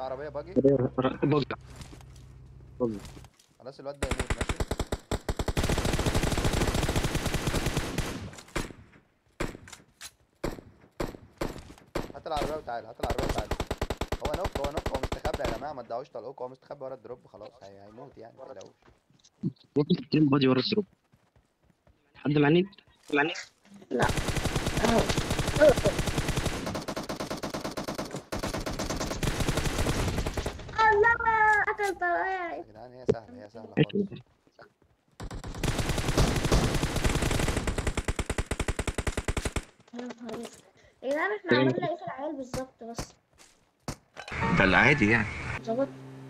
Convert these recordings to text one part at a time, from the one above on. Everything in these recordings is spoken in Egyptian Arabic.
عربيه باجي بوجع بوجع خلاص الواد ده يموت ماشي هات العربيه وتعالى هات العربيه وتعالى هو نوك هو نوك هو مستخبي يا جماعه ما تدعوش طلقوك هو مستخبي ورا الدروب خلاص هي- هيموت يعني ما تقلقوش ممكن تتكلم بادي ورا الدروب حد مع نيد مع نيد اهو الله قتل طلعي يا جدعان هي سهله هي سهله خالص يا نهار اسود. يا جدعان احنا عملنا ايه في العيال بالظبط بس ده العادي يعني ظبط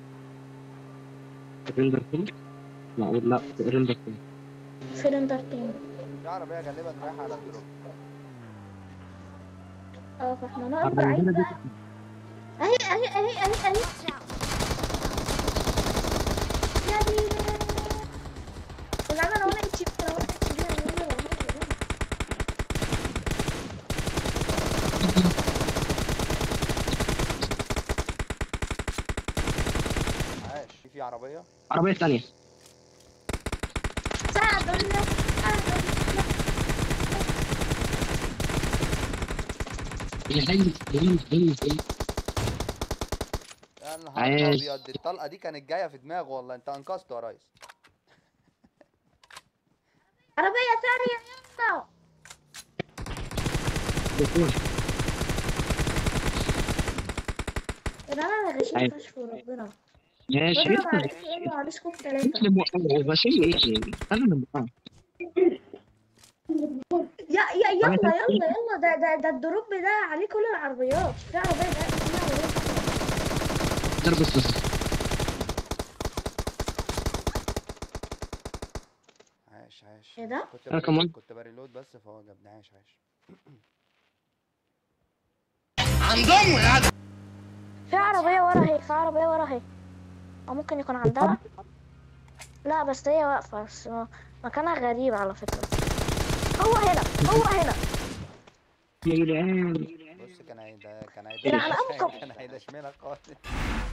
ريندر كينج لا لا ريندر كينج في الانترتين في عربيه غالبا رايحه على الدروب اه فاحنا نقف بعيد عندنا دي بقى اهي اهي اهي اهي اهي يا دي يا جدعان انا وانا اتش بي انا وانا اتش بي انا وانا وانا عاش في في عربيه عربية ثانية ساعدونا ساعدونا يا نهار عاش. ابيض الطلقه دي كانت جايه في دماغه والله انت انقذته يا ريس عربية ثانية يلا يا جدعان انا غشيم عادي. فشخ وربنا ماشي بضرب على الاي ام وعلى سكوب ثلاثة ماشي ايه انا اللي بقى يا يا يلا يلا يلا ده ده ده الدروب ده عليه كل العربيات في عربية ده في عربية ضرب الصفر عاش عاش إيه ده؟ كنت أنا بريلود- كمان. كنت بريلود بس فهو جابني عاش عاش في عربية ورا هي في عربية ورا هي أو ممكن يكون عندها لا بس هي واقفة بس م- مكانها غريب على فكرة هو هنا هو هنا يا جدعان بص كان هيدا كان لا، أنا هيدا أنقذ. كان هيدا شمالك خالص